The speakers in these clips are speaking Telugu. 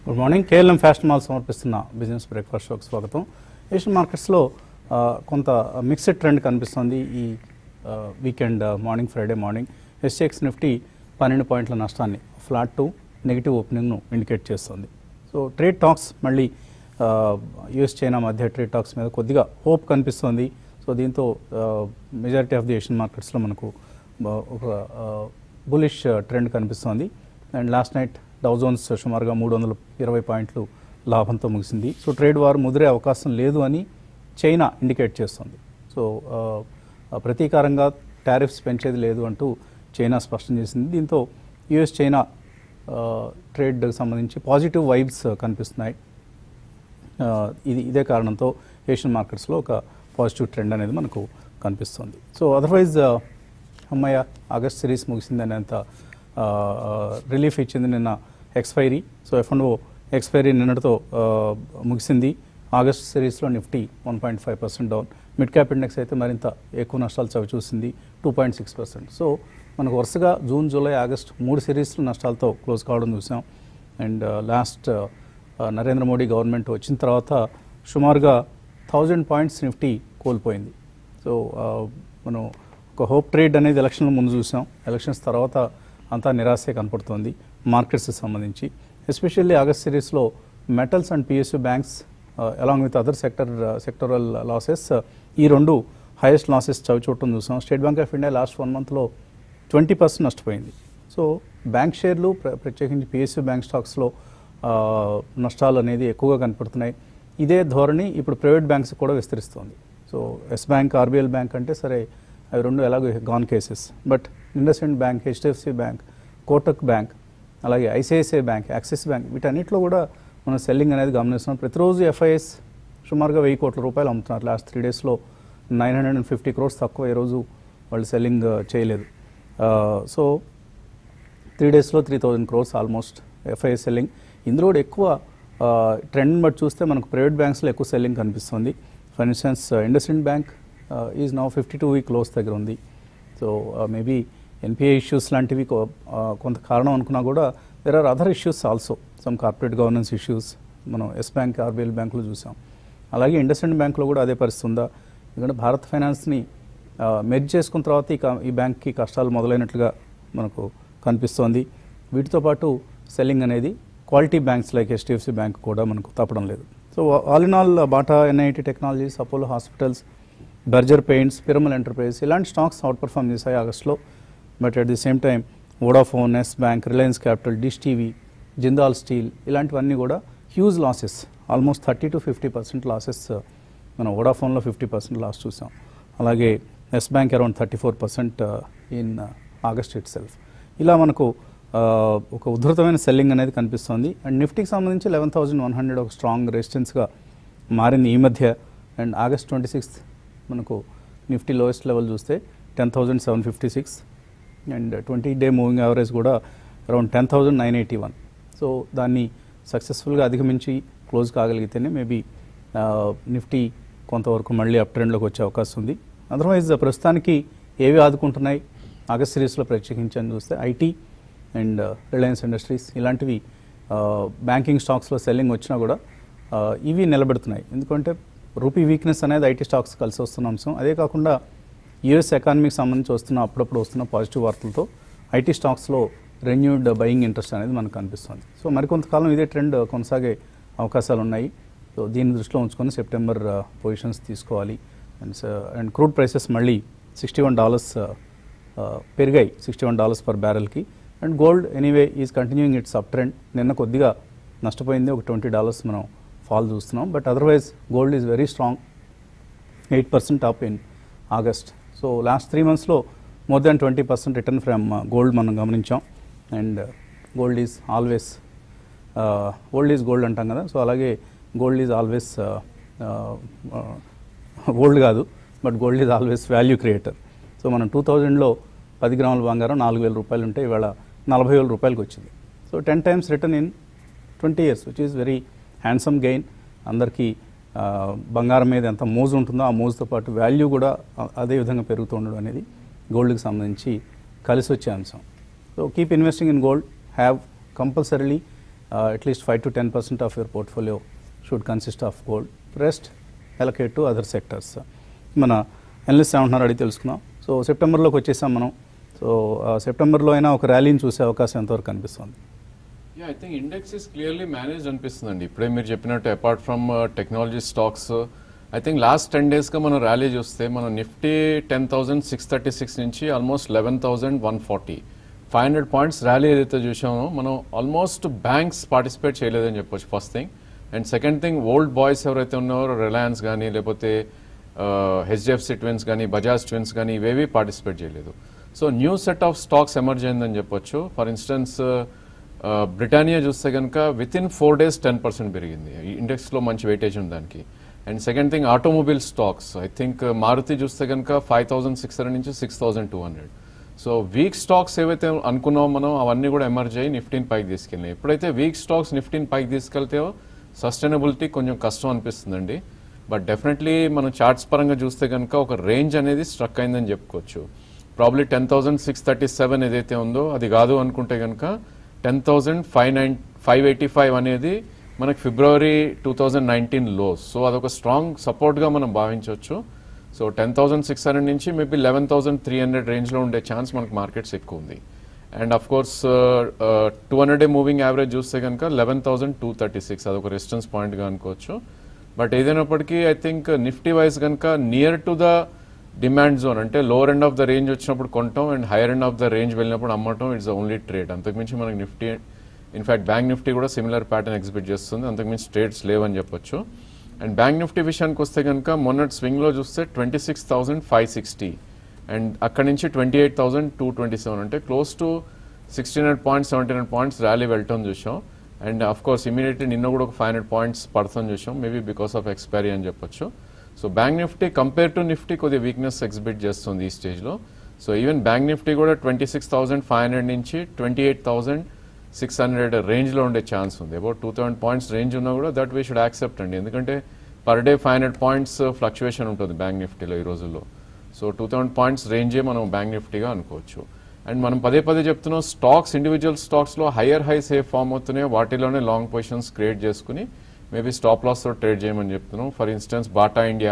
Good morning KLM fashion mall సమర్పిస్తున్న బిజినెస్ బ్రేక్ఫాస్ట్ షోకి స్వాగతం ఏషియన్ మార్కెట్స్లో ఆ, కొంత మిక్స్డ్ ట్రెండ్ కనిపిస్తుంది ఈ ఆ, వీకెండ్ ఆ, morning Friday morning SX Nifty పన్నెండు పాయింట్ల నష్టాన్ని ఫ్లాట్ టు నెగిటివ్ ఓపెనింగ్ను ఇండికేట్ చేస్తుంది సో ట్రేడ్ టాక్స్ మళ్ళీ యుఎస్ చైనా మధ్య ట్రేడ్ టాక్స్ మీద కొద్దిగా హోప్ కనిపిస్తుంది సో దీంతో మెజారిటీ ఆఫ్ ది ఏషియన్ మార్కెట్స్లో మనకు బ- ఒక బులిష్ ట్రెండ్ కనిపిస్తోంది అండ్ లాస్ట్ నైట్ డౌజోన్స్ సుమారుగా మూడు వందల ఇరవై పాయింట్లు లాభంతో ముగిసింది సో ట్రేడ్ వార్ ముదిరే అవకాశం లేదు అని చైనా ఇండికేట్ చేస్తుంది సో ఆ, ఆ, ప్రతీకారంగా టారిఫ్స్ పెంచేది లేదు అంటూ చైనా స్పష్టం చేసింది దీంతో యుఎస్ చైనా ట్రేడ్ సంబంధించి పాజిటివ్ వైబ్స్ కనిపిస్తున్నాయి ఆ, ఇది ఇదే కారణంతో ఏషియన్ మార్కెట్స్లో ఒక పాజిటివ్ ట్రెండ్ అనేది మనకు కనిపిస్తుంది సో అదర్వైజ్ అమ్మాయ ఆగస్ట్ సిరీస్ ముగిసింది అనేంత రిలీఫ్ ఇచ్చింది నిన్న expiry so F and O expiry నిన్నటితో ఆ, ముగిసింది ఆగస్ట్ సిరీస్లో Nifty one point five percent down mid cap index అయితే మరింత ఎక్కువ నష్టాలు చవి చూసింది two point six percent so మనకు వరుసగా జూన్ జూలై ఆగస్ట్ మూడు సిరీస్లు నష్టాలతో క్లోజ్ కావడం చూసాం and last Narendra Modi government వచ్చిన తర్వాత సుమారుగా థౌజండ్ పాయింట్స్ నిఫ్టీ కోల్పోయింది సో ఆ, మనం ఒక హోప్ ట్రేడ్ అనేది ఎలక్షన్ల ముందు చూసాం ఎలక్షన్స్ తర్వాత అంతా నిరాశే కనపడుతోంది మార్కెట్స్కి సంబంధించి ఎస్పెషల్లీ ఆగస్ట్ సిరీస్లో metals and PSU banks along with other sector sectoral losses ఈ రెండు హైయెస్ట్ లాసెస్ చవి చూడటం చూసాం State Bank of India last one మంత్లో ట్వంటీ పర్సెంట్ నష్టపోయింది సో బ్యాంక్ షేర్లు ప్ర- ప్రత్యేకించి పిఎస్యూ బ్యాంక్ స్టాక్స్లో ఆ, నష్టాలు అనేది ఎక్కువగా కనపడుతున్నాయి ఇదే ధోరణి ఇప్పుడు ప్రైవేట్ బ్యాంక్స్ కూడా విస్తరిస్తోంది so Yes bank RBL bank అంటే సరే అవి రెండు ఎలాగో gone cases but IndusInd bank HDFC bank Kotak bank అలాగే ఐసిఐసిఐ బ్యాంక్ యాక్సిస్ బ్యాంక్ వీటన్నిటిలో కూడా మనం సెల్లింగ్ అనేది గమనిస్తున్నాం ప్రతిరోజు ఎఫ్ఐఎస్ సుమారుగా వెయ్యి కోట్ల రూపాయలు అమ్ముతున్నారు లాస్ట్ త్రీ డేస్లో nine hundred and fifty crores తక్కువ ఈరోజు వాళ్ళు సెల్లింగ్ చేయలేదు సో త్రీ డేస్లో three thousand crores almost FI selling ఇందులో కూడా ఎక్కువ ట్రెండ్ బట్టి చూస్తే మనకు ప్రైవేట్ బ్యాంక్స్లో ఎక్కువ సెల్లింగ్ కనిపిస్తుంది for instance IndusInd bank is now fifty two week close దగ్గర ఉంది సో మేబీ ఎన్పిఐ ఇష్యూస్ లాంటివి కొ- ఆ, కొంత కారణం అనుకున్నా కూడా there are other issues also some corporate governance issues మనం ఎస్ బ్యాంక్ ఆర్బీఎల్ బ్యాంకులో చూసాం అలాగే ఇండస్ఇండ్ బ్యాంక్లో కూడా అదే పరిస్థితి ఉందా ఎందుకంటే భారత్ ఫైనాన్స్ని మెర్జ్ చేసుకున్న తర్వాత ఈ కా- ఈ బ్యాంక్కి కష్టాలు మొదలైనట్లుగా మనకు కనిపిస్తోంది వీటితో పాటు సెల్లింగ్ అనేది quality banks like HDFC bank కూడా మనకు తప్పడం లేదు so all in all Bata NIIT Technologies Apollo Hospitals Berger Paints Piramal Enterprise ఇలాంటి స్టాక్స్ అవుట్ పర్ఫామ్ చేశాయి ఆగస్ట్లో but at the same time Vodafone Yes bank Reliance Capital Dish TV Jindal steel ఇలాంటివన్నీ కూడా huge losses almost thirty to fifty percent losses మనం వోడాఫోన్లో ఫిఫ్టీ పర్సెంట్ లాస్ చూసాం అలాగే Yes bank around thirty four percent in August itself ఇలా మనకు ఆ, ఒక ఉధృతమైన సెల్లింగ్ అనేది కనిపిస్తోంది అండ్ నిఫ్టీకి సంబంధించి లెవెన్ థౌజండ్ వన్ హండ్రెడ్ ఒక స్ట్రాంగ్ రెసిస్టెన్స్గా మారింది ఈ మధ్య అండ్ ఆగస్ట్ ట్వంటీ సిక్స్త్ మనకు నిఫ్టీ లోయెస్ట్ లెవెల్ చూస్తే ten thousand seven fifty six and twenty day moving average కూడా around ten thousand nine eighty one so దాన్ని సక్సెస్ఫుల్గా అధిగమించి క్లోజ్ కాగలిగితేనే మేబీ నిఫ్టీ కొంతవరకు మళ్ళీ అప్ ట్రెండ్లోకి వచ్చే అవకాశం ఉంది అదర్వైజ్ ప్రస్తుతానికి ఏవి ఆదుకుంటున్నాయి ఆగస్ట్ సిరీస్లో ప్రత్యేకించి అని చూస్తే ఐటీ అండ్ రిలయన్స్ ఇండస్ట్రీస్ ఇలాంటివి బ్యాంకింగ్ స్టాక్స్లో సెల్లింగ్ వచ్చినా కూడా ఆ, ఇవి నిలబెడుతున్నాయి ఎందుకంటే రూపీ వీక్నెస్ అనేది ఐటీ స్టాక్స్ కలిసి వస్తున్న అంశం అదే కాకుండా యుఎస్ ఎకానమీకి సంబంధించి వస్తున్న అప్పుడప్పుడు వస్తున్న పాజిటివ్ వార్తలతో ఐటీ స్టాక్స్లో రెన్యూడ్ బయింగ్ ఇంట్రెస్ట్ అనేది మనకు కనిపిస్తుంది సో మరికొంతకాలం ఇదే ట్రెండ్ కొనసాగే అవకాశాలు ఉన్నాయి సో దీన్ని దృష్టిలో ఉంచుకొని సెప్టెంబర్ పొజిషన్స్ తీసుకోవాలి అండ్ అండ్ క్రూడ్ ప్రైసెస్ మళ్ళీ సిక్స్టీ వన్ డాలర్స్ పెరిగాయి సిక్స్టీ వన్ డాలర్స్ పర్ బ్యారెల్కి and gold anyway is continuing its up trend నిన్న కొద్దిగా నష్టపోయింది ఒక ట్వంటీ డాలర్స్ మనం ఫాల్ చూస్తున్నాం but otherwise gold is very strong eight percent up in August so last three మంత్స్లో more than twenty percent return from gold మనం గమనించాం and gold is always gold is gold అంటాం కదా సో అలాగే గోల్డ్ ఈజ్ ఆల్వేస్ గోల్డ్ కాదు but gold is always value creator so మనం టూ థౌజండ్లో పది గ్రాముల బంగారం నాలుగు వేల రూపాయలు ఉంటే ఇవాళ నలభై వేల రూపాయలకి వచ్చింది so ten times return in twenty years which is very handsome gain అందరికీ ఆ, బంగారం మీద ఎంత మోజు ఉంటుందో ఆ మోజుతో పాటు వాల్యూ కూడా ఆ- అదే విధంగా పెరుగుతూ ఉండడం అనేది గోల్డ్కి సంబంధించి కలిసి వచ్చే అంశం so keep investing in gold have compulsorily at least five to ten percent of your portfolio should consist of gold rest allocate to other sectors మన ఎనలిస్ట్ ఏమంటున్నారు అడిగి తెలుసుకుందాం సో సెప్టెంబర్లోకి వచ్చేసాం మనం సో సెప్టెంబర్లో అయినా ఒక ర్యాలీని చూసే అవకాశం ఎంతవరకు కనిపిస్తుంది yeah I think index is clearly manage అనిపిస్తుందండి ఇప్పుడే మీరు చెప్పినట్టు apart from technology stocks I think last ten డేస్గా మనం ర్యాలీ చూస్తే మనం Nifty ten thousand six thirty six నుంచి almost eleven thousand one forty five hundred points rally ఏదైతే చూసామో మనం ఆల్మోస్ట్ బ్యాంక్స్ పార్టిసిపేట్ చేయలేదని చెప్పొచ్చు first thing and second thing old boys ఎవరైతే ఉన్నారో రిలయన్స్ కానీ లేకపోతే హెచ్డిఎఫ్సి ట్విన్స్ కానీ బజాజ్ ట్విన్స్ కానీ ఇవేవి పార్టిసిపేట్ చేయలేదు so new set of stocks emerge అయిందని చెప్పొచ్చు ఫర్ ఇన్స్టెన్స్ బ్రిటానియా చూస్తే కనుక within four days ten percent పెరిగింది ఈ ఇండెక్స్లో మంచి వెయిటేజ్ ఉంది దానికి and second thing automobile stocks I think Maruti చూస్తే కనుక ఫైవ్ థౌసండ్ సిక్స్ హండ్రెడ్ నుంచి six thousand two hundred so weak stocks ఏవైతే అనుకున్నామో మనం అవన్నీ కూడా ఎమర్జ్ అయ్యి నిఫ్టీన్ పైకి తీసుకెళ్ళినాయి ఎప్పుడైతే వీక్ స్టాక్స్ నిఫ్టీన్ పైకి తీసుకెళ్తాయో సస్టైనబిలిటీ కొంచెం కష్టం అనిపిస్తుందండి బట్ డెఫినెట్లీ మనం చార్ట్స్ పరంగా చూస్తే కనుక ఒక రేంజ్ అనేది స్ట్రక్ అయిందని చెప్పుకోవచ్చు probably ten thousand six thirty seven ఏదైతే ఉందో అది కాదు అనుకుంటే కనుక ten thousand five nine five eighty five అనేది మనకి February two thousand nineteen lows so అదొక స్ట్రాంగ్ సపోర్ట్గా మనం భావించవచ్చు so ten thousand six hundred నుంచి maybe eleven thousand three hundred రేంజ్లో ఉండే ఛాన్స్ మనకి మార్కెట్స్ ఎక్కువ ఉంది and of course two hundred day moving average చూస్తే కనుక eleven thousand two thirty six అదొక రెసిస్టెన్స్ పాయింట్గా అనుకోవచ్చు బట్ ఏదైనప్పటికీ ఐ థింక్ నిఫ్టీ వైజ్ కనుక near to the demand zone అంటే lower end of the range వచ్చినప్పుడు కొనటం and higher end of the range వెళ్ళినప్పుడు అమ్మటం ఇట్స్ ఓన్లీ ట్రేడ్ అంతకుమించి మనకి నిఫ్టీ ఇన్ఫాక్ట్ బ్యాంక్ నిఫ్టీ కూడా సిమిలర్ ప్యాటర్న్ ఎగ్జిబిట్ చేస్తుంది అంతకుమించి ట్రేడ్స్ లేవని చెప్పొచ్చు అండ్ బ్యాంక్ నిఫ్టీ విషయానికి వస్తే కనుక మొన్నటి స్వింగ్లో చూస్తే twenty six thousand five sixty and అక్కడ నుంచి twenty eight thousand two twenty seven అంటే close to sixteen hundred points seventeen hundred points rally వెళ్ళటం చూసాం అండ్ అఫ్ కోర్స్ ఇమీడియట్లీ నిన్న కూడా ఒక ఫైవ్ హండ్రెడ్ పాయింట్స్ పడుతుంది చూసాం మేబీ బికాస్ ఆఫ్ ఎక్స్పైరీ అని చెప్పొచ్చు so bank Nifty compare to Nifty కొద్దిగా వీక్నెస్ ఎగ్జిబిట్ చేస్తుంది ఈ స్టేజ్లో సో ఈవెన్ బ్యాంక్ నిఫ్టీ కూడా twenty six thousand five hundred నుంచి twenty eight thousand six hundred రేంజ్లో ఉండే ఛాన్స్ ఉంది about two thousand points range ఉన్నా కూడా దట్ వీ షుడ్ యాక్సెప్ట్ అండి ఎందుకంటే per day five hundred points fluctuation ఉంటుంది బ్యాంక్ నిఫ్టీలో ఈ రోజుల్లో సో టూ థౌసండ్ పాయింట్స్ రేంజే మనం బ్యాంక్ నిఫ్టీగా అనుకోవచ్చు అండ్ మనం పదే పదే చెప్తున్నాం స్టాక్స్ ఇండివిజువల్ స్టాక్స్లో హయ్యర్ హైస్ ఏ ఫామ్ అవుతున్నాయో వాటిలోనే లాంగ్ పొజిషన్స్ క్రియేట్ చేసుకుని మేబీ స్టాప్ లాస్తో ట్రేడ్ చేయమని చెప్తున్నాం ఫర్ ఇన్స్టెన్స్ బాటా ఇండియా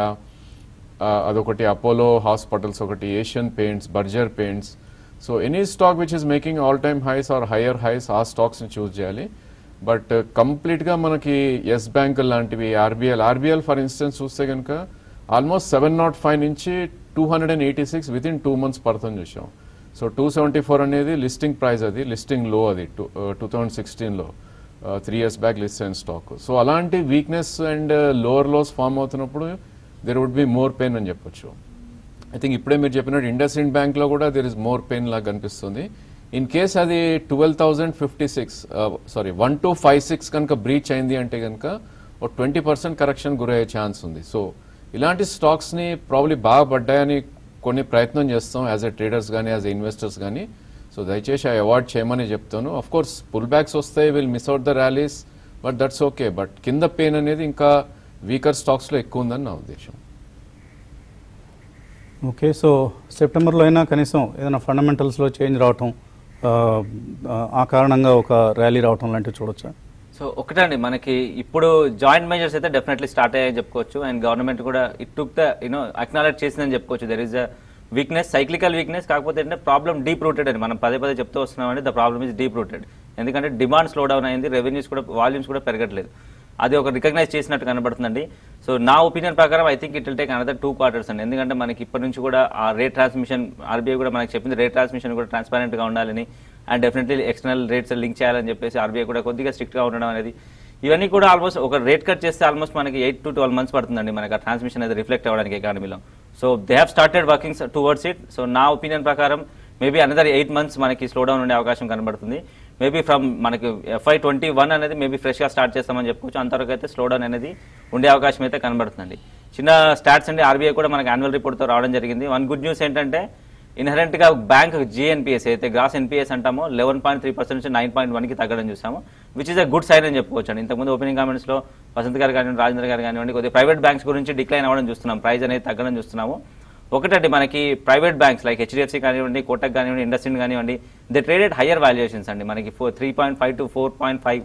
అదొకటి అపోలో హాస్పిటల్స్ ఒకటి Asian Paints Berger Paints so any stock which is making all time highs or higher highs ఆ స్టాక్స్ని చూస్ చేయాలి బట్ కంప్లీట్గా మనకి ఎస్ బ్యాంక్ లాంటివి ఆర్బీఎల్ ఆర్బీఎల్ ఫర్ ఇన్స్టెన్స్ చూస్తే కనుక ఆల్మోస్ట్ సెవెన్ నాట్ ఫైవ్ నుంచి two hundred and eighty six within two months పడుతుంది చూసాం సో టూ సెవెంటీ ఫోర్ అనేది లిస్టింగ్ ప్రైస్ అది లిస్టింగ్ లో అది టూ టూ థౌజండ్ సిక్స్టీన్లో త్రీ ఇయర్స్ బ్యాక్ లిస్ట్ అయిన స్టాక్ సో అలాంటి weakness and lower lows form అవుతున్నప్పుడు there would be more pain అని చెప్పొచ్చు ఐ థింక్ ఇప్పుడే మీరు చెప్పినట్టు ఇండస్ ఇండ్ బ్యాంక్లో కూడా దెర్ ఇస్ మోర్ పెయిన్ లాగా కనిపిస్తుంది ఇన్ కేస్ అది twelve thousand fifty six sorry one two five six కనుక బ్రీచ్ అయింది అంటే కనుక ఒక ట్వంటీ పర్సెంట్ కరెక్షన్ గురయ్యే ఛాన్స్ ఉంది సో ఇలాంటి స్టాక్స్ని ప్రాబ్లీ బాగా పడ్డాయని కొన్ని ప్రయత్నం చేస్తాం యాజ్ ఎ ట్రేడర్స్ కానీ యాజ్ ఎ ఇన్వెస్టర్స్ కానీ సో దయచేసి ఆ అవాయిడ్ చేయమని చెప్తాను అఫ్ కోర్స్ పుల్ బ్యాక్స్ వస్తాయి will miss out the rallies but that's okay but కింద పెయిన్ అనేది ఇంకా వీకర్ స్టాక్స్లో ఎక్కువ ఉందని నా ఉద్దేశం ఓకే సో సెప్టెంబర్లో అయినా కనీసం ఏదైనా ఫండమెంటల్స్లో చేంజ్ రావటం ఆ, ఆ కారణంగా ఒక ర్యాలీ రావటం లాంటివి చూడొచ్చా సో ఒకటండి మనకి ఇప్పుడు జాయింట్ మెజర్స్ అయితే డెఫినెట్లీ స్టార్ట్ అయ్యాయని చెప్పుకోవచ్చు అండ్ గవర్నమెంట్ కూడా it took the you know acknowledge చేసిందని చెప్పుకోవచ్చు there is a weakness cyclical weakness కాకపోతే ఏంటంటే ప్రాబ్లం డీప్ రూటెడ్ అని మనం పదే పదే చెప్తూ వస్తున్నామంటే the problem is deep rooted ఎందుకంటే డిమాండ్ స్లో డౌన్ అయింది రెవెన్యూస్ కూడా వాల్యూమ్స్ కూడా పెరగట్లేదు అది ఒక రికగ్నైజ్ చేసినట్టు కనబడుతుందండి సో నా ఒపీనియన్ ప్రకారం I think it will take another two quarters అండి ఎందుకంటే మనకి ఇప్పటి నుంచి కూడా ఆ రేట్ ట్రాన్స్మిషన్ ఆర్బీఐ కూడా మనకి చెప్పింది రేట్ ట్రాన్స్మిషన్ కూడా transparent గా ఉండాలని and definitely external rates link చేయాలని చెప్పేసి ఆర్బీఐ కూడా కొద్దిగా strict గా ఉండడం అనేది ఇవన్నీ కూడా ఆల్మోస్ట్ ఒక రేట్ కట్ చేస్తే ఆల్మోస్ట్ మనకి ఎయిట్ టు ట్వెల్వ్ మంత్స్ పడుతుందండి మనకి ఆ ట్రాన్స్మిషన్ అనేది రిఫ్లెక్ట్ అవ్వడానికి ఎకానమీలో so they have started working towards it so నా ఒపీనియన్ ప్రకారం మేబీ అనదర్ ఎయిట్ మంత్స్ మనకి స్లో డౌన్ ఉండే అవకాశం కనబడుతుంది మేబీ ఫ్రమ్ మనకి ఎఫ్ఐ ట్వంటీ వన్ అనేది మేబీ ఫ్రెష్గా స్టార్ట్ చేస్తామని చెప్పుకోవచ్చు అంతవరకు అయితే స్లో డౌన్ అనేది ఉండే అవకాశం అయితే కనబడుతుందండి చిన్న స్టాట్స్ అండి ఆర్బీఐ కూడా మనకి యాన్యువల్ రిపోర్ట్తో రావడం జరిగింది వన్ గుడ్ న్యూస్ ఏంటంటే ఇన్హరెంట్ గా బ్యాంక్ జిఎన్పిఎస్ అయితే గ్రాస్ ఎన్పిఎస్ అంటామో లెవెన్ పాయింట్ త్రీ పర్సెంట్ నుంచి నైన్ పాయింట్ వన్కి తగ్గడం చూసాము which is a good sign అని చెప్పుకోవచ్చు అండి ఇంతకుముందు ఓపెనింగ్ కామెంట్స్ లో వసంత్ గారు కానివ్వండి రాజేంద్ర గారు కానివ్వండి కొద్దిగా ప్రైవేట్ బ్యాంక్స్ గురించి డిక్లైన్ అవ్వడం చూస్తున్నాం ప్రైస్ అనేది తగ్గడం చూస్తున్నాము ఒకటండి మనకి ప్రైవేట్ బ్యాంక్స్ లైక్ హెచ్డిఎఫ్సి కానివ్వండి కోటక్ కానివ్వండి ఇండస్ట్రీ కానివ్వండి దే ట్రేడెడ్ హయ్యర్ వాల్యుయేషన్స్ అండి మనకి four three point five to four point five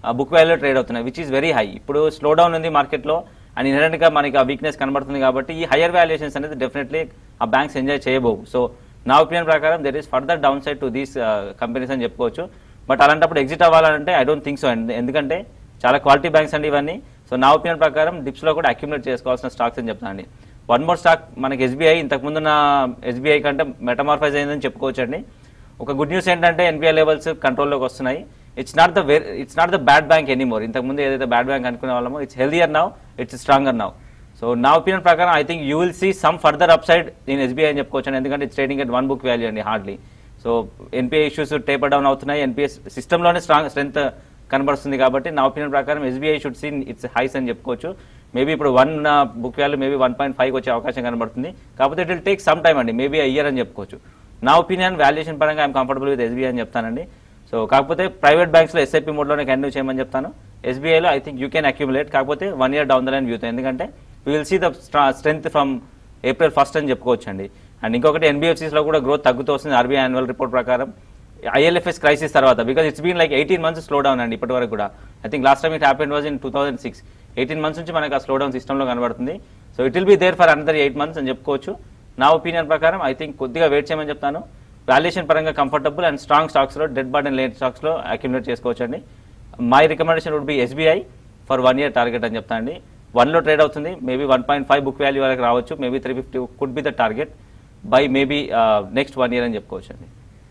book value trade అవుతున్నాయి విచ్ ఈస్ వెరీ హై ఇప్పుడు స్లో డౌన్ ఉంది మార్కెట్లో అండ్ ఇన్హరెంట్ గా మనకి ఆ వీక్నెస్ కనబడుతుంది కాబట్టి ఈ హయ్యర్ వాల్యుయేషన్స్ అనేది డెఫినెట్లీ ఆ బ్యాంక్స్ ఎంజాయ్ చేయబోవు సో నా ఒపీనియన్ ప్రకారం there is further down side to these companies అని చెప్పుకోవచ్చు బట్ అలాంటప్పుడు ఎగ్జిట్ అవ్వాలంటే ఐ డోంట్ థింక్ సో ఎందుకంటే చాలా క్వాలిటీ బ్యాంక్స్ అండి ఇవన్నీ సో నా ఒపీనియన్ ప్రకారం డిప్స్ లో కూడా అక్యుములేట్ చేసుకోవాల్సిన స్టాక్స్ అని చెప్తానండి వన్ మోర్ స్టాక్ మనకి ఎస్బీఐ ఇంతకుముందు నా ఎస్బీఐ కంటే మెటమార్ఫైజ్ అయిందని చెప్పుకోవచ్చు అండి ఒక గుడ్ న్యూస్ ఏంటంటే ఎన్పిఐ లెవెల్స్ కంట్రోల్లోకి వస్తున్నాయి it's not the very it's not the bad bank anymore ఇంతకుముందు ఏదైతే బ్యాడ్ బ్యాంక్ అనుకునే వాళ్ళమో it's healthier now it's stronger now so నా ఒపీనియన్ ప్రకారం I think you will see some further up side నేను ఎస్బీఐ అని చెప్పుకోవచ్చు ఎందుకంటే it's trading at one book value అండి hardly so NPI issues taper down అవుతున్నాయి ఎన్పిఐ సిస్టంలోనే స్ట్రాంగ్ స్ట్రెంత్ కనబడుతుంది కాబట్టి నా ఒపీనియన్ ప్రకారం SBI should seen its highs అని చెప్పుకోవచ్చు మేబీ ఇప్పుడు one book value maybe one point five వచ్చే అవకాశం కనబడుతుంది కాకపోతే it will take some time అండి మేబీ ఇయర్ అని చెప్పుకోవచ్చు నా ఒపీనియన్ వాల్యుయేషన్ పరంగా ఐఎమ్ కంఫర్టబుల్ విత్ ఎస్బీఐ అని చెప్తానండి సో కాకపోతే ప్రైవేట్ బ్యాంక్స్లో ఎస్ఐపి మోడ్లోనే కంటిన్యూ చేయమని చెప్తాను ఎస్బీఐలో I think you can accumulate కాకపోతే one year down the line వ్యూతో ఎందుకంటే we will see the strength from April first అని చెప్పుకోవచ్చు అండి అండ్ ఇంకొకటి ఎన్బిఎఫ్సీస్లో కూడా గ్రోత్ తగ్గుతూ వస్తుంది ఆర్బీఐ యాన్యువల్ రిపోర్ట్ ప్రకారం ఐఎల్ఎఫ్ఎస్ క్రైసిస్ తర్వాత because it's been like eighteen months slow down అండి ఇప్పటి వరకు కూడా I think last time it happen was in two thousand six eighteen months నుంచి మనకు ఆ స్లో డౌన్ సిస్టంలో కనబడుతుంది so it will be there for another eight months అని చెప్పుకోవచ్చు నా ఒపీనియన్ ప్రకారం ఐ థింక్ కొద్దిగా వెయిట్ చేయమని చెప్తాను వాల్యుయేషన్ పరంగా కంఫర్టబుల్ అండ్ స్ట్రాంగ్ స్టాక్స్లో డెడ్ బాడ్ అండ్ లేట్ స్టాక్స్లో అక్యుములేట్ చేసుకోవచ్చు అండి my recommendation would be SBI for one year target అని చెప్తా అండి వన్లో ట్రేడ్ అవుతుంది maybe one point five book value వరకు రావచ్చు maybe three fifty could be the target by maybe next one year అని చెప్పుకోవచ్చు అండి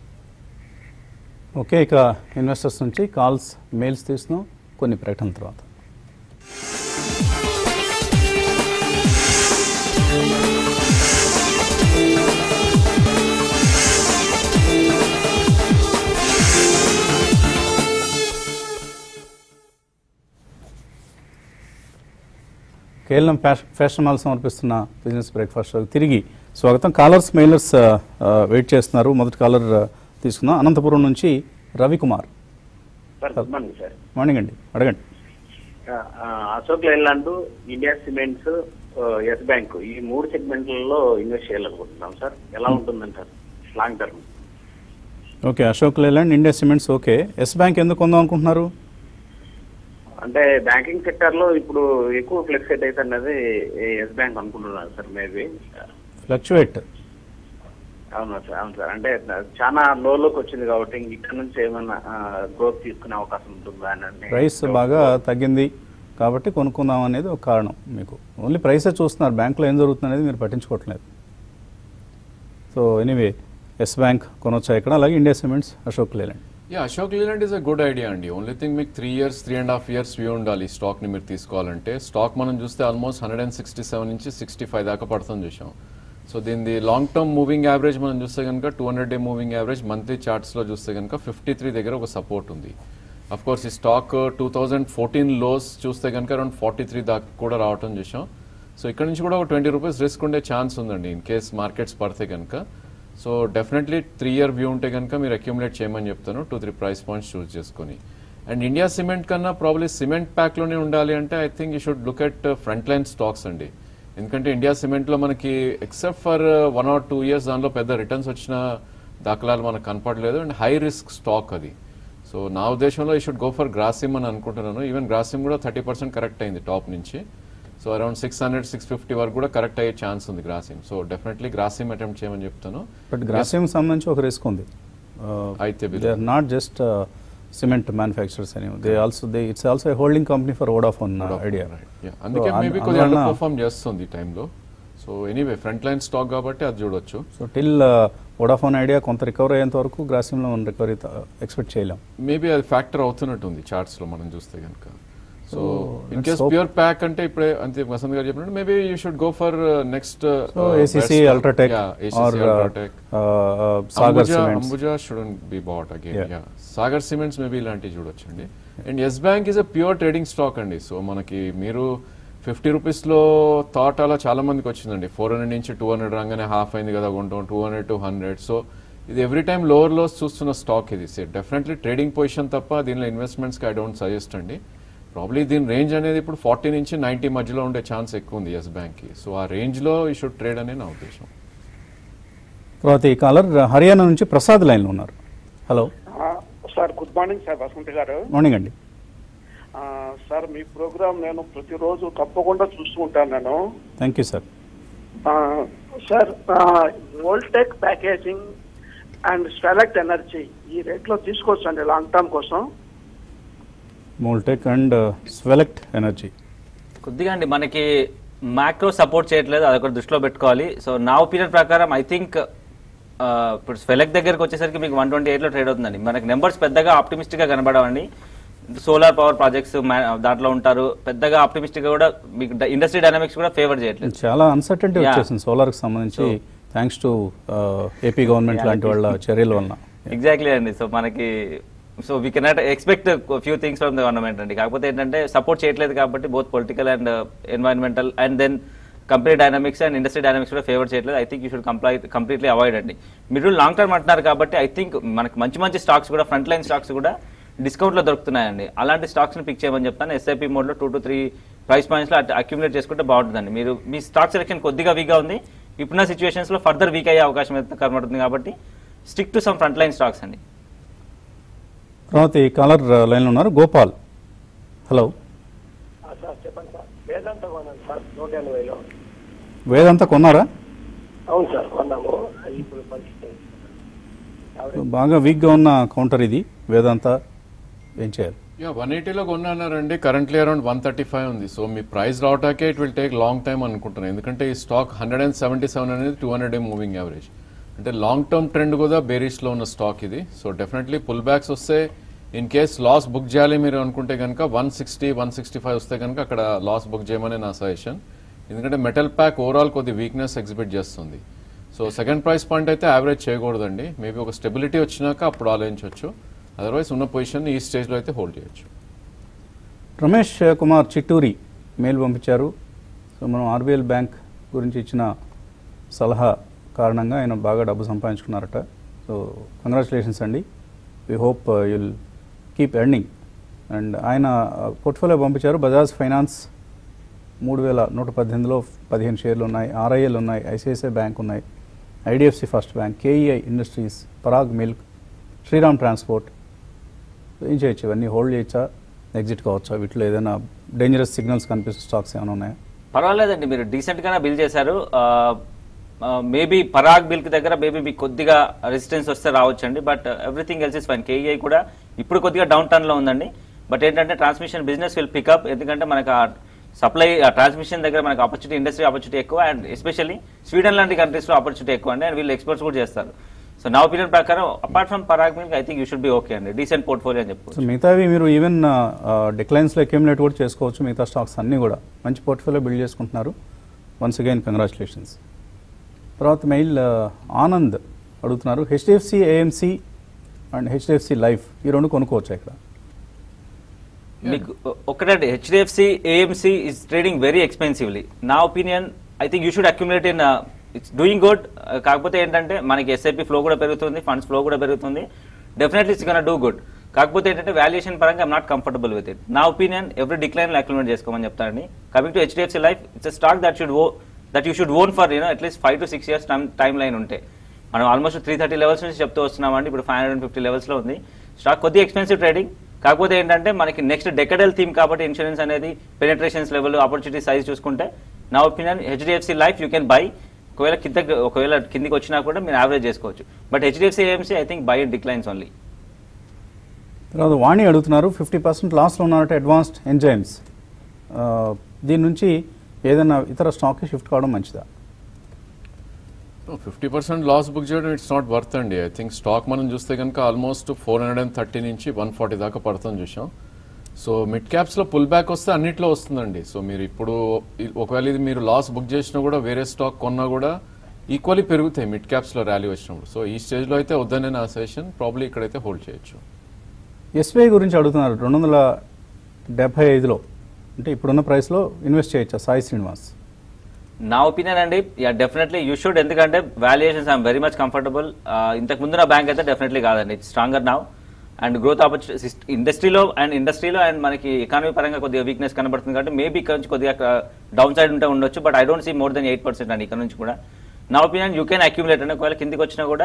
ఓకే ఇక ఇన్వెస్టర్స్ నుంచి కాల్స్ మెయిల్స్ తీస్తున్నాం కొన్ని ప్రకటన తర్వాత కేవలం ఫ్యాషన్ ఫ్యాషన్ మాల్ సమర్పిస్తున్న బిజినెస్ బ్రేక్ఫాస్ట్ షోకి తిరిగి స్వాగతం కాలర్స్ మెయిలర్స్ ఆ, ఆ, వెయిట్ చేస్తున్నారు మొదటి కాలర్ ఆ, తీసుకుందాం అనంతపురం నుంచి Ravikumar sir good morning sir morning అండి అడగండి ఆ, ఆ, అశోక్ లైలాండ్ ఇండియా సిమెంట్స్ ఆ, ఎస్ బ్యాంక్ ఈ మూడు సెగ్మెంట్లలో ఇన్వెస్ట్ చేయాలనుకుంటున్నాం సార్ ఎలా ఉంటుందంటారు long term okay Ashok Leyland India Cements okay Yes Bank ఎందుకు కొందాం అనుకుంటున్నారు అంటే బ్యాంకింగ్ సెక్టర్ లో ఇప్పుడు ఎక్కువ ఫ్లెక్సేట్ అయితే అన్నది ఎస్ బ్యాంక్ అనుకుంటున్నాను సార్ మేబీ ఫ్లక్చువేట్ అవును సార్ అవును సార్ అంటే చాలా లోలోకి వచ్చింది కాబట్టి ఇంక ఇక్కడ నుంచి ఏమైనా గ్రోత్ తీసుకునే అవకాశం ఉంటుందా అని ప్రైస్ బాగా తగ్గింది కాబట్టి కొనుక్కుందాం అనేది ఒక కారణం మీకు ఓన్లీ ప్రైసే చూస్తున్నారు బ్యాంక్లో ఏం జరుగుతుంది అనేది మీరు పట్టించుకోవట్లేదు సో ఎనీవే ఎస్ బ్యాంక్ కొనొచ్చా ఇక్కడ అలాగే India Cements Ashok Leyland yeah Ashok Leyland is a good idea అండి ఓన్లీ థింగ్ మీకు three years three and half years view ఉండాలి ఈ స్టాక్ని మీరు తీసుకోవాలంటే స్టాక్ మనం చూస్తే almost hundred and sixty seven నుంచి సిక్స్టీ ఫైవ్ దాకా పడుతుంది చూసాం సో దీని లాంగ్ టర్మ్ మూవింగ్ యావరేజ్ మనం చూస్తే కనుక two hundred day moving average monthly చార్ట్స్లో చూస్తే కనుక ఫిఫ్టీ త్రీ దగ్గర ఒక సపోర్ట్ ఉంది అఫ్ కోర్స్ ఈ stock two thousand fourteen lows చూస్తే కనుక అరౌండ్ ఫార్టీ త్రీ దాకా కూడా రావటం చూసాం సో ఇక్కడ నుంచి కూడా ఒక ట్వంటీ రూపీస్ రిస్క్ ఉండే ఛాన్స్ ఉందండి ఇన్ కేస్ మార్కెట్స్ పడితే కనుక so definitely three year view ఉంటే కనుక మీరు అక్యుములేట్ చేయమని చెప్తాను two three price points choose చేసుకొని అండ్ ఇండియా సిమెంట్ కన్నా ప్రాబ్లీ సిమెంట్ ప్యాక్లోనే ఉండాలి అంటే I think you should look at front line stocks అండి ఎందుకంటే ఇండియా సిమెంట్లో మనకి except for one or two years దానిలో పెద్ద రిటర్న్స్ వచ్చిన దాఖలాలు మనకు కనపడలేదు అండ్ హై రిస్క్ స్టాక్ అది సో నా ఉద్దేశంలో ఈ షుడ్ గో ఫర్ గ్రాసిమ్ అని అనుకుంటున్నాను ఈవెన్ గ్రాసిమ్ కూడా థర్టీ పర్సెంట్ కరెక్ట్ అయింది టాప్ నుంచి so around six hundred six fifty వరకు కూడా కరెక్ట్ అయ్యే ఛాన్స్ ఉంది Grasim so definitely Grasim attempt చేయమని చెప్తాను బట్ గ్రాసియం సంబంధించి ఒక రిస్క్ ఉంది అయితే they are not just cement manufacturers అని they also they it's also a holding company for Vodafone Idea Yeah, అందుకే మేబీ కొద్దిగా అండర్ పర్ఫామ్ చేస్తుంది ఈ టైంలో so anyway front line stock కాబట్టి అది చూడొచ్చు సో టిల్ వోడాఫోన్ ఐడియా కొంత రికవర్ అయ్యేంత వరకు గ్రాసియంలో మనం రికవరీ ఎక్స్పెక్ట్ చేయలేం మేబీ అది ఫ్యాక్టర్ అవుతున్నట్టుంది చార్ట్స్ లో మనం చూస్తే కనుక so in let's case hope- pure pack అంటే ఇప్పుడే అంతే వసంత్ గారు చెప్పినట్టు maybe you should go for next so ACC UltraTech or Sagar Cements Ambuja shouldn't be bought again Yeah. Yeah Sagar Cements maybe ఇలాంటివి చూడొచ్చండి and Yes Bank is a pure trading stock అండి సో మనకి మీరు ఫిఫ్టీ రూపీస్లో థాట్ అలా చాలా మందికి వచ్చిందండి ఫోర్ హండ్రెడ్ నుంచి టూ హండ్రెడ్ రాగానే హాఫ్ అయింది కదా కొంటాం two hundred to hundred so ఇది ఎవ్రీ టైం లోవర్ లోస్ చూస్తున్న స్టాక్ ఇది డెఫినెట్లీ ట్రేడింగ్ పొజిషన్ తప్ప దీనిలో ఇన్వెస్ట్మెంట్స్కి ఐ డోంట్ సజెస్ట్ అండి ప్రాబ్లీ దీని రేంజ్ అనేది ఇప్పుడు ఫార్టీ నుంచి నైంటీ మధ్యలో ఉండే ఛాన్స్ ఎక్కువ ఉంది ఎస్ బ్యాంక్కి సో ఆ రేంజ్లో ఈ షుడ్ ట్రేడ్ అనే నా ఉద్దేశం తర్వాత ఈ కాలర్ హర్యానా నుంచి ప్రసాద్ లైన్లో ఉన్నారు హలో ఆ, sir good morning sir Vasanth garu morning అండి ఆ, సార్ మీ ప్రోగ్రామ్ నేను ప్రతిరోజు తప్పకుండా చూస్తూ ఉంటాను నేను థ్యాంక్ యూ సార్ ఆ, sir Voltech packaging and Swelect energy ఈ రేట్లో తీసుకోవచ్చండి లాంగ్ టర్మ్ కోసం మోల్టెక్ అండ్ స్వెలెక్ట్ ఎనర్జీ కొద్దిగా అండి మనకి మ్యాక్రో సపోర్ట్ చేయట్లేదు అది ఒకటి దృష్టిలో పెట్టుకోవాలి సో నా ఒపీనియన్ ప్రకారం ఐ థింక్ ఇప్పుడు స్వెలెక్ దగ్గరికి వచ్చేసరికి మీకు వన్ ట్వంటీ ఎయిట్లో ట్రేడ్ అవుతుందండి మనకి నెంబర్స్ పెద్దగా ఆప్టిమిస్టిక్గా కనబడవండి సోలార్ పవర్ ప్రాజెక్ట్స్ దాంట్లో ఉంటారు పెద్దగా ఆప్టిమిస్టిక్గా కూడా మీకు ఇండస్ట్రీ డైనామిక్స్ కూడా ఫేవర్ చేయట్లేదు చాలా అన్సర్టెంటీ Yeah. వచ్చేసింది సోలార్కి సంబంధించి థ్యాంక్స్ టు ఏపీ గవర్నమెంట్ లాంటి వాళ్ళ చర్యల వలన ఎగ్జాక్ట్లీ అండి సో మనకి so we cannot expect few things from the government అండి కాకపోతే ఏంటంటే సపోర్ట్ చేయట్లేదు కాబట్టి both political and environmental and then company dynamics and industry dynamics కూడా ఫేవర్ చేయట్లేదు I think you should comply completely avoid అండి మీరు లాంగ్ టర్మ్ అంటున్నారు కాబట్టి ఐ థింక్ మనకి మంచి మంచి స్టాక్స్ కూడా ఫ్రంట్ లైన్ స్టాక్స్ కూడా డిస్కౌంట్లో దొరుకుతున్నాయండి అలాంటి స్టాక్స్ని పిక్ చేయమని చెప్తాను ఎస్ఐపి మోడ్లో టూ టు త్రీ ప్రైస్ పాయింట్స్లో అక్యుములేట్ చేసుకుంటే బాగుంటుందండి మీరు మీ స్టాక్ సెలెక్షన్ కొద్దిగా వీక్గా ఉంది ఇప్పుడున్న సిచ్యువేషన్స్లో ఫర్దర్ వీక్ అయ్యే అవకాశం అయితే కనబడుతుంది కాబట్టి stick to some front line stocks అండి తర్వాత ఈ కాలర్ లైన్లో ఉన్నారు గోపాల్ హలో సార్ చెప్పండి సార్ వేదాంత కొన్నాను సార్ నూట ఎనభైలో వేదంతా కొన్నారా అవును సార్ కొన్నాము ఇప్పుడు పరిస్థితి బాగా వీక్గా ఉన్న కౌంటర్ ఇది వేదాంత ఏం చేయాలి యా వన్ ఎయిటీలో కొన్నారండి currently around one thirty five ఉంది సో మీ ప్రైస్ రావటాకే it will take long time అనుకుంటున్నాను ఎందుకంటే ఈ stock hundred and seventy seven అనేది two hundred day moving average అంటే లాంగ్ టర్మ్ ట్రెండ్ కూడా బేరిష్లో ఉన్న స్టాక్ ఇది సో డెఫినెట్లీ పుల్ బ్యాక్స్ వస్తే ఇన్ కేస్ లాస్ బుక్ చేయాలి మీరు అనుకుంటే కనుక one sixty one sixty five వస్తే కనుక అక్కడ లాస్ బుక్ చేయమని నా సజెషన్ ఎందుకంటే మెటల్ ప్యాక్ ఓవరాల్ కొద్ది వీక్నెస్ ఎగ్జిబిట్ చేస్తుంది సో సెకండ్ ప్రైస్ పాయింట్ అయితే యావరేజ్ చేయకూడదండి మేబీ ఒక స్టెబిలిటీ వచ్చినాక అప్పుడు ఆలోచించవచ్చు అదర్వైజ్ ఉన్న పొజిషన్ ఈ స్టేజ్లో అయితే హోల్డ్ చేయొచ్చు రమేష్ కుమార్ చిట్టూరి మెయిల్ పంపించారు సో మనం ఆర్బీఎల్ బ్యాంక్ గురించి ఇచ్చిన సలహా కారణంగా ఆయన బాగా డబ్బు సంపాదించుకున్నారట సో కంగ్రాచులేషన్స్ అండి we hope you'll keep earning and ఆయన పోర్ట్ఫోలియో పంపించారు బజాజ్ ఫైనాన్స్ మూడు వేల నూట పద్దెనిమిదిలో పదిహేను షేర్లు ఉన్నాయి ఆర్ఐఎల్ ఉన్నాయి ఐసిఐసిఐ బ్యాంక్ ఉన్నాయి IDFC first bank KEI industries Parag milk Shriram transport ఏం చేయొచ్చు ఇవన్నీ హోల్డ్ చేయొచ్చా ఎగ్జిట్ కావచ్చా వీటిలో ఏదైనా డేంజరస్ సిగ్నల్స్ కనిపిస్తున్న స్టాక్స్ ఏమైనా ఉన్నాయా పర్వాలేదండి మీరు డీసెంట్ గానే బిల్ చేశారు మేబీ పరాగ్ బిల్ కి దగ్గర మేబీ మీకు కొద్దిగా రెసిస్టెన్స్ వస్తే రావచ్చండి but everything else is fine KEI కూడా ఇప్పుడు కొద్దిగా డౌన్ టర్న్ లో ఉందండి బట్ ఏంటంటే ట్రాన్స్మిషన్ బిజినెస్ విల్ పికప్ ఎందుకంటే మనకు సప్లై ట్రాన్స్మిషన్ దగ్గర మనకు ఆపర్చునిటీ ఇండస్ట్రీ ఆపర్చునిటీ ఎక్కువ అండ్ ఎస్పెషల్లీ స్వీడన్ లాంటి కంట్రీస్ లో ఆపర్చునిటీ ఎక్కువ అండి అండ్ వీళ్ళు ఎక్స్పోర్ట్స్ కూడా చేస్తారు సో నా ఒపీనియన్ ప్రకారం apart from Parag milk I think you should be okay అండి డీసెంట్ పోర్ట్ఫోలియో అని సో చెప్పుకోవచ్చు మిగతావి మీరు ఈవెన్ డిక్లైన్స్లో అక్యూమిలేట్ కూడా చేసుకోవచ్చు మిగతా స్టాక్స్ అన్నీ కూడా మంచి పోర్ట్ఫోలియో బిల్డ్ చేసుకుంటున్నారు వన్స్ అగైన్ కంగ్రాచులేషన్స్ తర్వాత మెయిల్ ఆనంద్ అడుగుతున్నారు HDFC AMC and HDFC life ఈ రెండు కొనుక్కోవచ్చు ఇక్కడ మీకు ఒకటే HDFC AMC is trading very expensively నా opinion I think you should accumulate in it's doing good కాకపోతే ఏంటంటే మనకి ఎస్ఐపి ఫ్లో కూడా పెరుగుతుంది ఫండ్స్ ఫ్లో కూడా పెరుగుతుంది definitely it's gonna do good కాకపోతే ఏంటంటే వాల్యుయేషన్ పరంగా I'm not comfortable with it నా ఒపీనియన్ ఎవ్రీ డిక్లైన్ అక్యుములేట్ చేసుకోమని చెప్తానండి coming to HDFC life it's stock that should oh that you should own for you know at least five to six years time timeline ఉంటే మనం ఆల్మోస్ట్ త్రీ థర్టీ లెవెల్స్ నుంచి చెప్తూ వస్తున్నామండి ఇప్పుడు ఫైవ్ హండ్రెడ్ ఫిఫ్టీ లెవెల్స్లో ఉంది స్టాక్ కొద్దిగా ఎక్స్పెన్సివ్ ట్రేడింగ్ కాకపోతే ఏంటంటే మనకి నెక్స్ట్ డెకడల్ థీమ్ కాబట్టి ఇన్సూరెన్స్ అనేది పెనిట్రేషన్స్ లెవెల్ ఆపర్చునిటీ సైజ్ చూసుకుంటే నా opinion HDFC life you can buy ఒకవేళ కింద ఒకవేళ కిందికి వచ్చినా కూడా మీరు యావరేజ్ చేసుకోవచ్చు but HDFC AMC I think buy declines only తర్వాత వాణి అడుగుతున్నారు ఫిఫ్టీ పర్సెంట్ లాస్లో ఉన్నారంటే అడ్వాన్స్డ్ ఎంజైమ్స్ దీని నుంచి ఏదైనా ఇతర స్టాక్కి షిఫ్ట్ కావడం మంచిదా ఫిఫ్టీ పర్సెంట్ లాస్ బుక్ చేయడం ఇట్స్ నాట్ వర్త్ అండి ఐ థింక్ స్టాక్ మనం చూస్తే కనుక almost four hundred and thirty నుంచి వన్ ఫార్టీ దాకా పడుతుంది చూసాం సో మిడ్ క్యాప్స్లో పుల్ బ్యాక్ వస్తే అన్నిట్లో వస్తుందండి సో మీరు ఇప్పుడు ఇ- ఒకవేళ ఇది మీరు లాస్ బుక్ చేసినా కూడా వేరే స్టాక్ కొన్నా కూడా ఈక్వల్లీ పెరుగుతాయి మిడ్ క్యాప్స్లో ర్యాలీ వచ్చినప్పుడు సో ఈ స్టేజ్లో అయితే వద్దనే నా సజెషన్ ప్రాబ్లీ ఇక్కడైతే హోల్డ్ చేయొచ్చు ఎస్బీఐ గురించి అడుగుతున్నారు రెండు వందల డెబ్బై ఐదులో అంటే ఇప్పుడున్న ప్రైస్లో ఇన్వెస్ట్ చేయొచ్చా సాయి శ్రీనివాస్ నా ఒపీనియన్ అండి యా డెఫినెట్లీ యూ షుడ్ ఎందుకంటే valuations I'm very much comfortable ఇంతకు ముందు నా బ్యాంక్ అయితే డెఫినెట్లీ కాదండి stronger now and growth opportunity ఇండస్ట్రీలో అండ్ ఇండస్ట్రీలో అండ్ మనకి ఎకానమీ పరంగా కొద్దిగా వీక్నెస్ కనబడుతుంది కాబట్టి మేబీ ఇక్కడ నుంచి కొద్దిగా డౌన్ సైడ్ ఉంటే ఉండొచ్చు but I don't see more than eight percent అండి ఇక్కడ నుంచి కూడా నా ఒపీనియన్ యూ కెన్ అక్యుములేట్ అండి ఒకవేళ కిందికి వచ్చినా కూడా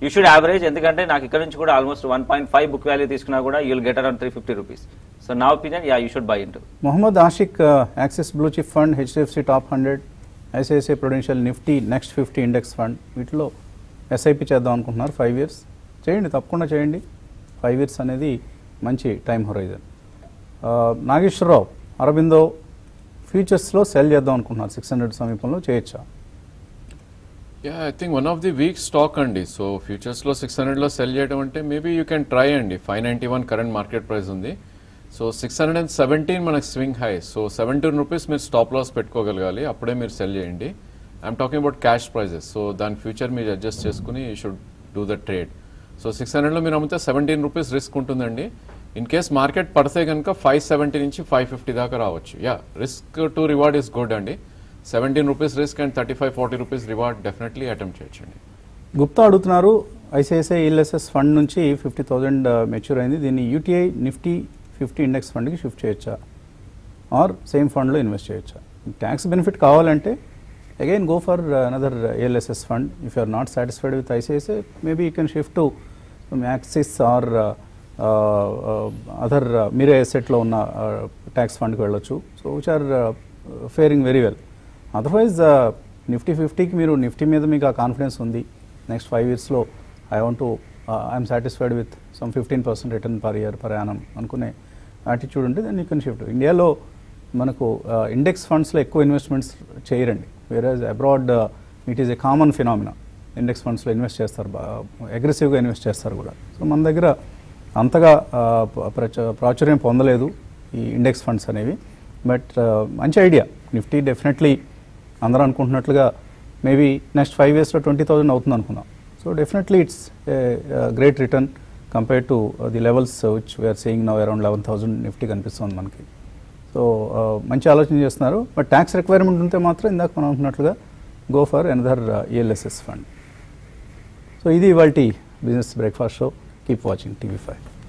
యూ షుడ్ యావరేజ్ ఎందుకంటే నాకు ఇక్కడ నుంచి కూడా almost one point five book value తీసుకున్నా కూడా you'll get around three fifty rupees so నా opinion yeah you should buy into Mohammed Ashiq Axis blue chip fund HDFC top hundred ICICI prudential Nifty next fifty index fund వీటిలో ఎస్ఐపి చేద్దాం అనుకుంటున్నారు ఫైవ్ ఇయర్స్ చేయండి తప్పకుండా చేయండి ఫైవ్ ఇయర్స్ అనేది మంచి టైం హొరైజన్ నాగేశ్వరరావు అరబిందో ఫ్యూచర్స్లో సెల్ చేద్దాం అనుకుంటున్నారు సిక్స్ హండ్రెడ్ సమీపంలో చేయొచ్చా yeah I think one of the week stock అండి సో ఫ్యూచర్స్లో సిక్స్ హండ్రెడ్లో సెల్ చేయడం అంటే మేబీ యూ కెన్ ట్రై అండి five ninety one current market price ఉంది so six hundred and seventeen మనకి swing high so seventeen rupees మీరు స్టాప్ లాస్ పెట్టుకోగలగాలి అప్పుడే మీరు సెల్ చేయండి I'm talking about cash prices so దాని ఫ్యూచర్ మీరు అడ్జస్ట్ చేసుకుని you should do the trade so six హండ్రెడ్లో మీరు అమ్మితే సెవెంటీన్ రూపీస్ రిస్క్ ఉంటుందండి ఇన్ కేస్ మార్కెట్ పడితే కనుక ఫైవ్ సెవెంటీ నుంచి ఫైవ్ ఫిఫ్టీ దాకా రావచ్చు yeah risk to reward is good అండి seventeen rupees risk and thirty five forty rupees reward definitely attempt చేయొచ్చండి గుప్తా అడుగుతున్నారు ఐసిఐసిఐ ఈఎల్ఎస్ఎస్ ఫండ్ నుంచి ఫిఫ్టీ థౌజండ్ మెచ్యూర్ అయింది దీన్ని యూటీఐ నిఫ్టీ ఫిఫ్టీ ఇండెక్స్ ఫండ్కి షిఫ్ట్ చేయొచ్చా ఆర్ సేమ్ ఫండ్లో ఇన్వెస్ట్ చేయొచ్చా ట్యాక్స్ బెనిఫిట్ కావాలంటే again go for another ELSS fund if you are not satisfied with ICICI maybe you can shift to Axis or other మీరే ఎసెట్లో ఉన్న ట్యాక్స్ ఫండ్కి వెళ్ళొచ్చు so which are faring very well otherwise Nifty ఫిఫ్టీకి మీరు నిఫ్టీ మీద మీకు ఆ కాన్ఫిడెన్స్ ఉంది నెక్స్ట్ ఫైవ్ ఇయర్స్లో I want to I'm satisfied with some fifteen percent return per year per annum అనుకునే యాటిట్యూడ్ ఉంటే దాన్ని యూ షిఫ్ట్ ఇండియాలో మనకు ఇండెక్స్ ఫండ్స్లో ఎక్కువ ఇన్వెస్ట్మెంట్స్ చేయరండి వేరే abroad it is a common phenomena index ఫండ్స్లో ఇన్వెస్ట్ చేస్తారు అగ్రెసివ్గా ఇన్వెస్ట్ చేస్తారు కూడా సో మన దగ్గర అంతగా ఆ, ప- ప్రచ- ప్రాచుర్యం పొందలేదు ఈ ఇండెక్స్ ఫండ్స్ అనేవి బట్ మంచి ఐడియా నిఫ్టీ డెఫినెట్లీ అందరూ అనుకుంటున్నట్లుగా మేబీ నెక్స్ట్ ఫైవ్ ఇయర్స్లో ట్వంటీ థౌజండ్ అవుతుంది అనుకున్నాం so definitely it's great return compare to the levels which we're saying now around eleven thousand Nifty కనిపిస్తుంది మనకి సో మంచి ఆలోచన చేస్తున్నారు బట్ ట్యాక్స్ రిక్వైర్మెంట్ ఉంటే మాత్రం ఇందాక మనం అనుకున్నట్లుగా go for another ELSS fund so ఇది ఇవాళ business breakfast show keep watching TV five